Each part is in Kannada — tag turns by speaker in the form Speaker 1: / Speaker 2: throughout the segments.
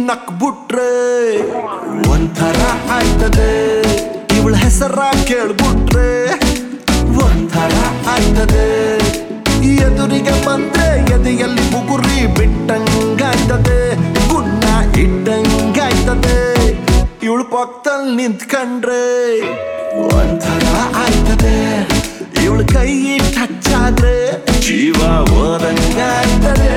Speaker 1: ನಕ್ಬಿಟ್ರೆ ಒಂಥರ ಆಯ್ತದೆ ಇವಳ ಹೆಸರ ಕೇಳ್ಬಿಟ್ರೆ ಒಂಥರ ಆಯ್ತದೆ ಎದುರಿಗೆ ಬಂದ್ರೆ ಎದೆಯಲ್ಲಿ ಬುಗುರಿ ಬಿಟ್ಟಂಗಾಯ್ತದೆ ಗುನ್ನ ಇಟ್ಟಂಗಾಯ್ತದೆ ಇವಳು ಪಕ್ಕದಲ್ಲಿ ನಿಂತ್ಕಂಡ್ರೆ ಒಂಥರ ಆಯ್ತದೆ ಇವಳು ಕೈ ಟಚ್ ಆದ್ರೆ ಜೀವ ಓದಂಗಾಯ್ತದೆ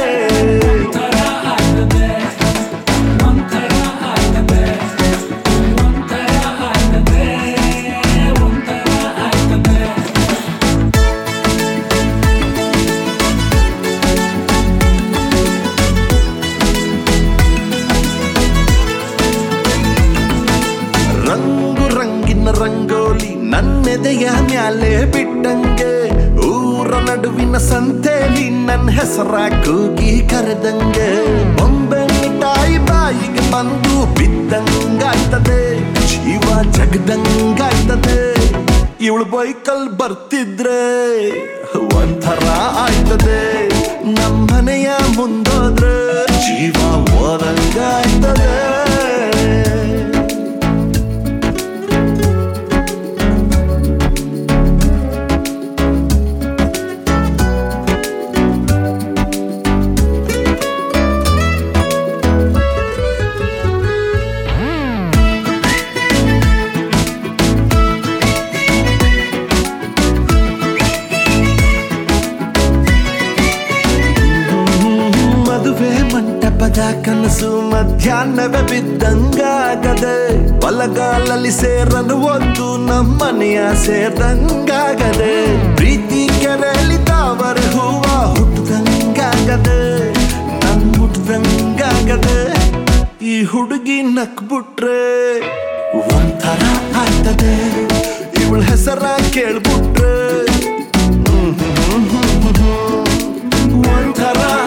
Speaker 1: ರಂಗು ರಂಗಿನ ರಂಗೋಲಿ ನನ್ನೆದೆಯ ಮ್ಯಾಲೆ ಬಿಟ್ಟಂಗೆ ಊರ ನಡುವಿನ ಸಂತೆಲಿ ನನ್ನ ಹೆಸರ ಕೂಗಿ ಕರೆದಂಗೆ ಬೊಂಬೆ ಮಿಠಾಯಿ ಬಾಯಿಗೆ ಬಂದು ಬಿದ್ದಂಗಾಯ್ತದೆ ಜೀವ ಜಗದಂಗಾಯ್ತದೆ ಇವಳು ಬೈಕಲ್ ಬರ್ತಿದ್ರೆ ಒಂಥರ ಆಯ್ತದೆ ನಮ್ಮನೆಯ ಮುಂದೋದ್ರೆ ಜೀವ ಓದಂಗಾಯ್ತದೆ ಮದುವೆ ಮಂಟಪದ ಕನಸು ಮಧ್ಯಾಹ್ನವೇ ಬಿದ್ದಂಗಾಗದೆ ಬಲಗಾಲಲ್ಲಿ ಸೇರಲು ಒಂದು ನಮ್ಮನೆಯ ಸೇರ್ದಂಗಾಗದೆ ಪ್ರೀತಿ ಕೆರೆಯಲ್ಲಿ ತಾವರೆ ಹೂವ ಹುಟ್ಟದಂಗಾಗದೆ ನನ್ ಮುಟ್ದಂಗಾಗದೆ ಈ ಹುಡುಗಿ ನಕ್ಬಿಟ್ರೆ ಒಂಥರ ಆಯ್ತದೆ ಇವಳ ಹೆಸರ ಕೇಳ್ಬಿಟ್ರೆ ಹ್ಮ್ ಹ್ಮ್ ಹ್ಮ್ ಹ್ಮ್ ಹ್ಮ್. ಒಂಥರ